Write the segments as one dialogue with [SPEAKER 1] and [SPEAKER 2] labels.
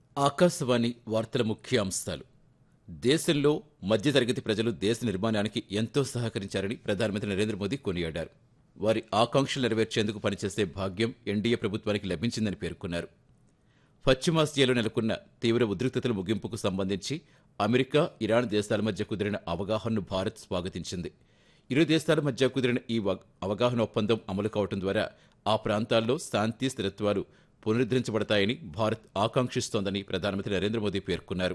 [SPEAKER 1] ఆకాశవాణి వార్తల ముఖ్యాంశాలు దేశంలో మధ్యతరగతి ప్రజలు దేశ నిర్మాణానికి ఎంతో సహకరించారని ప్రధానమంత్రి నరేంద్ర మోదీ కొనియాడారు వారి ఆకాంక్షలు నెరవేర్చేందుకు పనిచేసే భాగ్యం ఎన్డీఏ ప్రభుత్వానికి లభించిందని పేర్కొన్నారు పశ్చిమాసియాలో నెలకొన్న తీవ్ర ఉద్రిక్తతల ముగింపుకు సంబంధించి అమెరికా ఇరాన్ దేశాల మధ్య కుదిరిన అవగాహనను భారత్ స్వాగతించింది ఇరు దేశాల మధ్య కుదిరిన ఈ వ- అవగాహన ఒప్పందం అమలు కావడం ద్వారా ఆ ప్రాంతాల్లో శాంతి స్థిరత్వాలు పునరుద్ధరించబడతాయని భారత్ ఆకాంక్షిస్తోందని ప్రధానమంత్రి నరేంద్ర మోదీ పేర్కొన్నారు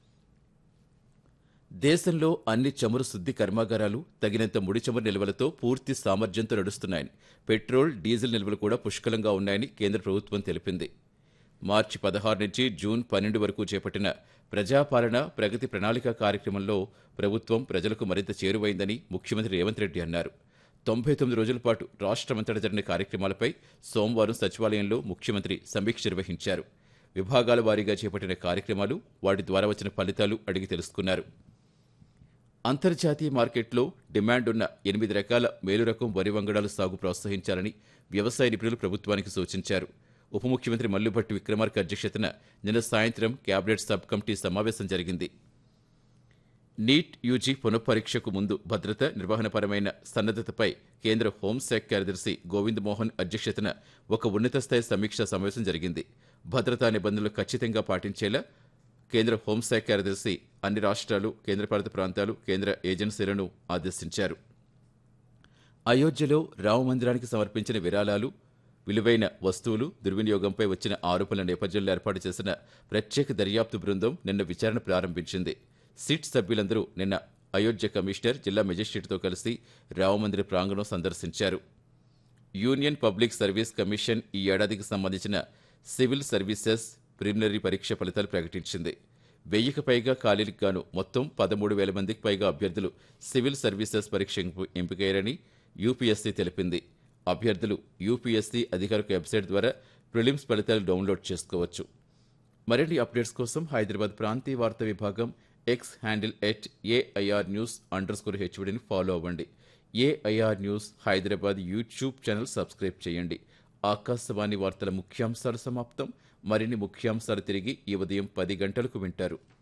[SPEAKER 1] దేశంలో అన్ని చమురు శుద్ధి కర్మాగారాలు తగినంత ముడి చమురు నిల్వలతో పూర్తి సామర్థ్యంతో నడుస్తున్నాయని పెట్రోల్ డీజిల్ నిల్వలు కూడా పుష్కలంగా ఉన్నాయని కేంద్ర ప్రభుత్వం తెలిపింది మార్చి పదహారు నుంచి జూన్ పన్నెండు వరకు చేపట్టిన ప్రజాపాలన ప్రగతి ప్రణాళిక కార్యక్రమంలో ప్రభుత్వం ప్రజలకు మరింత చేరువైందని ముఖ్యమంత్రి రేవంత్ రెడ్డి అన్నారు తొంభై తొమ్మిది రోజుల పాటు రాష్ట్రమంతటా జరిగిన కార్యక్రమాలపై సోమవారం సచివాలయంలో ముఖ్యమంత్రి సమీక్ష నిర్వహించారు విభాగాల వారీగా చేపట్టిన కార్యక్రమాలు వాటి ద్వారా వచ్చిన ఫలితాలు అడిగి తెలుసుకున్నారు అంతర్జాతీయ మార్కెట్లో డిమాండ్ ఉన్న ఎనిమిది రకాల మేలు రకం వరి వంగడాల సాగు ప్రోత్సహించాలని వ్యవసాయ నిపుణులు ప్రభుత్వానికి సూచించారు ఉప ముఖ్యమంత్రి మల్లుభట్టి విక్రమార్క అధ్యక్షతన నిన్న సాయంత్రం కేబినెట్ సబ్ కమిటీ సమావేశం జరిగింది నీట్ యూజీ పునఃపరీక్షకు ముందు భద్రత నిర్వహణపరమైన సన్నద్ధతపై కేంద్ర హోంశాఖ కార్యదర్శి గోవింద్ మోహన్ అధ్యక్షతన ఒక ఉన్నత స్థాయి సమీక్షా సమావేశం జరిగింది భద్రతా నిబంధనలు ఖచ్చితంగా పాటించేలా కేంద్ర హోంశాఖ కార్యదర్శి అన్ని రాష్ట్రాలు కేంద్రపాలిత ప్రాంతాలు కేంద్ర ఏజెన్సీలను ఆదేశించారు అయోధ్యలో రామమందిరానికి సమర్పించిన విరాళాలు విలువైన వస్తువులు దుర్వినియోగంపై వచ్చిన ఆరోపణల నేపథ్యంలో ఏర్పాటు చేసిన ప్రత్యేక దర్యాప్తు బృందం నిన్న విచారణ ప్రారంభించింది సిట్ సభ్యులందరూ నిన్న అయోధ్య కమిషనర్ జిల్లా మెజిస్ట్రేట్తో కలిసి రామమందిర ప్రాంగణం సందర్శించారు యూనియన్ పబ్లిక్ సర్వీస్ కమిషన్ ఈ ఏడాదికి సంబంధించిన సివిల్ సర్వీసెస్ ప్రిలిమినరీ పరీక్ష ఫలితాలు ప్రకటించింది వెయ్యికి పైగా ఖాళీలకు గాను మొత్తం పదమూడు వేల మందికి పైగా అభ్యర్థులు సివిల్ సర్వీసెస్ పరీక్ష ఎంపు- ఎంపికయ్యారని యూపీఎస్సీ తెలిపింది అభ్యర్థులు యూపీఎస్సీ అధికారిక వెబ్సైట్ ద్వారా ప్రిలిమ్స్ ఫలితాలు డౌన్లోడ్ చేసుకోవచ్చు మరిన్ని అప్డేట్స్ కోసం హైదరాబాద్ ప్రాంతీయ వార్తా విభాగం X handle at AIR news underscore స్కోర్ హెచ్విడిని ఫాలో అవ్వండి AIR news Hyderabad YouTube channel subscribe చేయండి ఆకాశవాణి వార్తల ముఖ్యాంశాలు సమాప్తం మరిన్ని ముఖ్యాంశాలు తిరిగి ఈ ఉదయం పది గంటలకు వింటారు